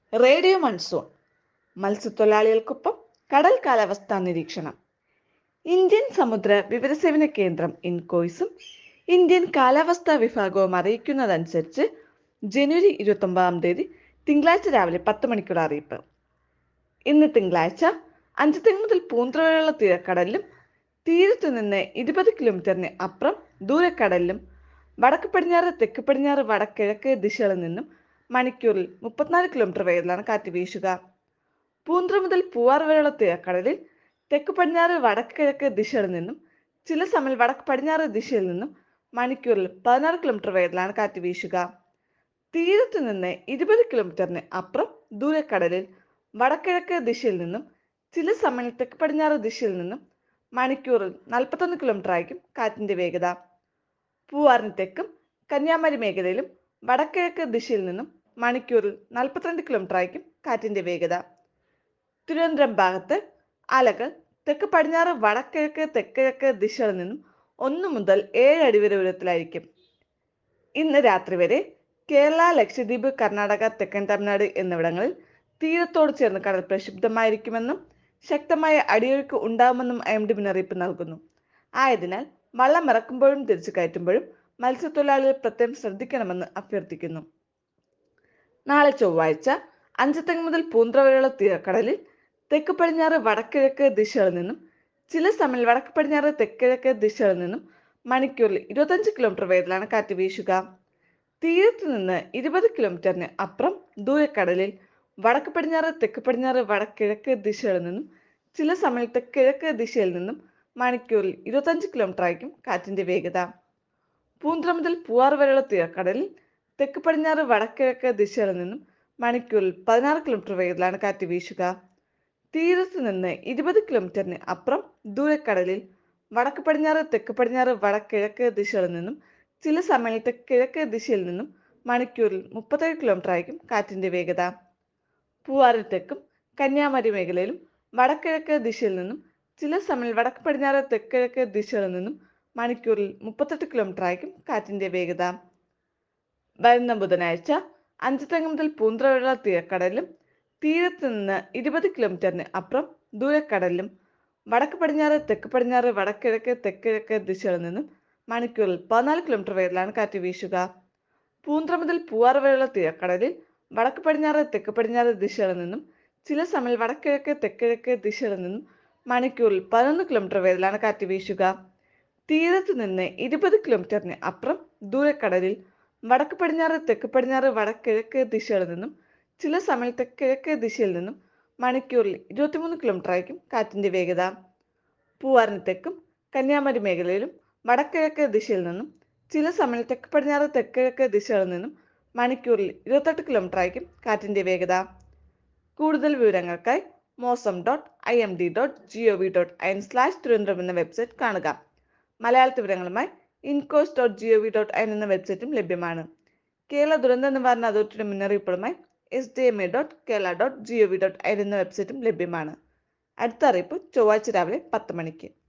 radio monsoon മത്സ്യത്തൊഴിലാളികൾക്കൊപ്പം കടൽ കാലാവസ്ഥാ നിരീക്ഷണം ഇന്ത്യൻ സമുദ്ര വിവരസേവന കേന്ദ്രം ഇൻകോയ്സും ഇന്ത്യൻ കാലാവസ്ഥാ വിഭാഗവും അറിയിക്കുന്നതനുസരിച്ച് ജനുവരി ഇരുപത്തൊമ്പതാം തീയതി തിങ്കളാഴ്ച രാവിലെ പത്ത് മണിക്കുള്ള അറിയിപ്പ് ഇന്ന് തിങ്കളാഴ്ച അഞ്ചുതെങ്ങ് മുതൽ പൂന്തറ വരെയുള്ള തീരക്കടലിലും തീരത്തു നിന്ന് ഇരുപത് കിലോമീറ്ററിന് അപ്പുറം ദൂരക്കടലിലും വടക്ക് പടിഞ്ഞാറ് തെക്ക് പടിഞ്ഞാറ് വടക്കിഴക്ക് ദിശകളിൽ നിന്നും മണിക്കൂറിൽ മുപ്പത്തിനാല് കിലോമീറ്റർ വേഗത്തിലാണ് കാറ്റ് വീശുക പൂന്തറ മുതൽ പൂവാർ വരെയുള്ള തീരക്കടലിൽ തെക്ക് പടിഞ്ഞാറ് വടക്ക് കിഴക്ക് ദിശകളിൽ നിന്നും ചില സമയം വടക്ക് പടിഞ്ഞാറ് ദിശയിൽ നിന്നും മണിക്കൂറിൽ പതിനാറ് കിലോമീറ്റർ വേഗത്തിലാണ് കാറ്റ് വീശുക തീരത്തു നിന്ന് ഇരുപത് കിലോമീറ്ററിന് അപ്പുറം ദൂരക്കടലിൽ വടക്കിഴക്ക് ദിശയിൽ നിന്നും ചില സമയം തെക്ക് പടിഞ്ഞാറ് ദിശയിൽ നിന്നും മണിക്കൂറിൽ നാൽപ്പത്തൊന്ന് കിലോമീറ്റർ ആയിരിക്കും കാറ്റിന്റെ വേഗത പൂവാറിന് തെക്കും കന്യാകുമാരി മേഖലയിലും വടക്കിഴക്ക് ദിശയിൽ നിന്നും മണിക്കൂറിൽ നാൽപ്പത്തിരണ്ട് കിലോമീറ്റർ ആയിരിക്കും കാറ്റിന്റെ വേഗത തിരുവനന്തപുരം ഭാഗത്ത് അലകൾ തെക്ക് പടിഞ്ഞാറ് വടക്കിഴക്ക് തെക്കിഴക്ക് ദിശകളിൽ നിന്നും ഒന്ന് മുതൽ ഏഴ് അടി വരെ ഉയരത്തിലായിരിക്കും ഇന്ന് രാത്രി വരെ കേരള ലക്ഷദ്വീപ് കർണാടക തെക്കൻ തമിഴ്നാട് എന്നിവിടങ്ങളിൽ തീരത്തോട് ചേർന്ന് കടൽ പ്രക്ഷുബ്ധമായിരിക്കുമെന്നും ശക്തമായ അടിയൊഴുക്ക് ഉണ്ടാകുമെന്നും ഐ എം ഡി മുന്നറിയിപ്പ് നൽകുന്നു ആയതിനാൽ വള്ളം ഇറക്കുമ്പോഴും തിരിച്ചു കയറ്റുമ്പോഴും മത്സ്യത്തൊഴിലാളികൾ പ്രത്യേകം ശ്രദ്ധിക്കണമെന്ന് അഭ്യർത്ഥിക്കുന്നു നാളെ ചൊവ്വാഴ്ച അഞ്ചുതെങ്ങ് മുതൽ പൂന്തറ വരെയുള്ള തീരക്കടലിൽ തെക്ക് പടിഞ്ഞാറ് വടക്കിഴക്ക് ദിശകളിൽ നിന്നും ചില സമയം വടക്ക് പടിഞ്ഞാറ് തെക്കിഴക്ക് ദിശകളിൽ നിന്നും മണിക്കൂറിൽ ഇരുപത്തഞ്ച് കിലോമീറ്റർ വേഗത്തിലാണ് കാറ്റ് വീശുക തീരത്ത് നിന്ന് ഇരുപത് കിലോമീറ്ററിന് അപ്പുറം ദൂരക്കടലിൽ വടക്ക് പടിഞ്ഞാറ് തെക്ക് പടിഞ്ഞാറ് വടക്കിഴക്ക് ദിശകളിൽ നിന്നും ചില സമയത്ത് കിഴക്ക് ദിശയിൽ നിന്നും മണിക്കൂറിൽ ഇരുപത്തഞ്ച് കിലോമീറ്റർ ആയിരിക്കും കാറ്റിന്റെ വേഗത പൂന്തറ മുതൽ പൂവാർ വരെയുള്ള തീരക്കടലിൽ തെക്ക് പടിഞ്ഞാറ് വടക്കിഴക്ക് ദിശകളിൽ നിന്നും മണിക്കൂറിൽ പതിനാറ് കിലോമീറ്റർ വേഗത്തിലാണ് കാറ്റ് വീശുക തീരത്ത് നിന്ന് ഇരുപത് കിലോമീറ്ററിന് അപ്പുറം ദൂരക്കടലിൽ വടക്ക് പടിഞ്ഞാറ് തെക്ക് പടിഞ്ഞാറ് വടക്കിഴക്ക് ദിശകളിൽ നിന്നും ചില സമയത്ത് കിഴക്ക് ദിശയിൽ നിന്നും മണിക്കൂറിൽ മുപ്പത്തേഴ് കിലോമീറ്റർ ആയിരിക്കും കാറ്റിന്റെ വേഗത പൂവാറിൽ തെക്കും കന്യാകുമാരി മേഖലയിലും വടക്കിഴക്ക് ദിശയിൽ നിന്നും ചില സമയം വടക്ക് പടിഞ്ഞാറ് തെക്കിഴക്ക് ദിശകളിൽ നിന്നും മണിക്കൂറിൽ മുപ്പത്തെട്ട് കിലോമീറ്റർ ആയിരിക്കും കാറ്റിന്റെ വേഗത വരുന്ന ബുധനാഴ്ച അഞ്ചുതെങ്ങ് മുതൽ പൂന്തറ വരെയുള്ള തീരക്കടലിലും തീരത്ത് നിന്ന് ഇരുപത് കിലോമീറ്ററിന് അപ്പുറം ദൂരക്കടലിലും വടക്ക് പടിഞ്ഞാറ് തെക്ക് പടിഞ്ഞാറ് വടക്കിഴക്ക് തെക്കിഴക്ക് ദിശകളിൽ നിന്നും മണിക്കൂറിൽ പതിനാല് കിലോമീറ്റർ വേഗത്തിലാണ് കാറ്റ് വീശുക പൂന്തറ മുതൽ പൂവാർ വരെയുള്ള തീരക്കടലിൽ വടക്ക് പടിഞ്ഞാറ് തെക്ക് പടിഞ്ഞാറ് ദിശകളിൽ നിന്നും ചില സമയം വടക്കിഴക്ക് തെക്കിഴക്ക് ദിശകളിൽ നിന്നും മണിക്കൂറിൽ പതിനൊന്ന് കിലോമീറ്റർ വേഗത്തിലാണ് കാറ്റ് വീശുക തീരത്ത് നിന്ന് ഇരുപത് കിലോമീറ്ററിന് അപ്പുറം ദൂരക്കടലിൽ വടക്ക് പടിഞ്ഞാറ് തെക്ക് പടിഞ്ഞാറ് വടക്കിഴക്ക് ദിശകളിൽ നിന്നും ചില സമയത്ത് കിഴക്ക് ദിശയിൽ നിന്നും മണിക്കൂറിൽ ഇരുപത്തിമൂന്ന് കിലോമീറ്റർ ആയിരിക്കും കാറ്റിന്റെ വേഗത പൂവാറിന് തെക്കും കന്യാകുമാരി മേഖലയിലും വടക്കിഴക്ക് ദിശയിൽ നിന്നും ചില സമയം തെക്ക് പടിഞ്ഞാറ് തെക്കിഴക്ക് ദിശകളിൽ നിന്നും മണിക്കൂറിൽ ഇരുപത്തെട്ട് കിലോമീറ്റർ ആയിരിക്കും കാറ്റിന്റെ വേഗത കൂടുതൽ വിവരങ്ങൾക്കായി Mausam dot I M D dot G O V dot I N slash Thiruvananthapuram എന്ന വെബ്സൈറ്റ് കാണുക മലയാളത്തിൽ വിവരങ്ങളുമായി INCOIS dot G O V dot I N എന്ന വെബ്സൈറ്റും ലഭ്യമാണ് കേരള ദുരന്ത നിവാരണ അതോറിറ്റിയുടെ മുന്നറിയിപ്പുകളുമായി S D M A dot Kerala dot G O V dot I N എന്ന വെബ്സൈറ്റും ലഭ്യമാണ് അടുത്ത അറിയിപ്പ് ചൊവ്വാഴ്ച രാവിലെ പത്ത് മണിക്ക്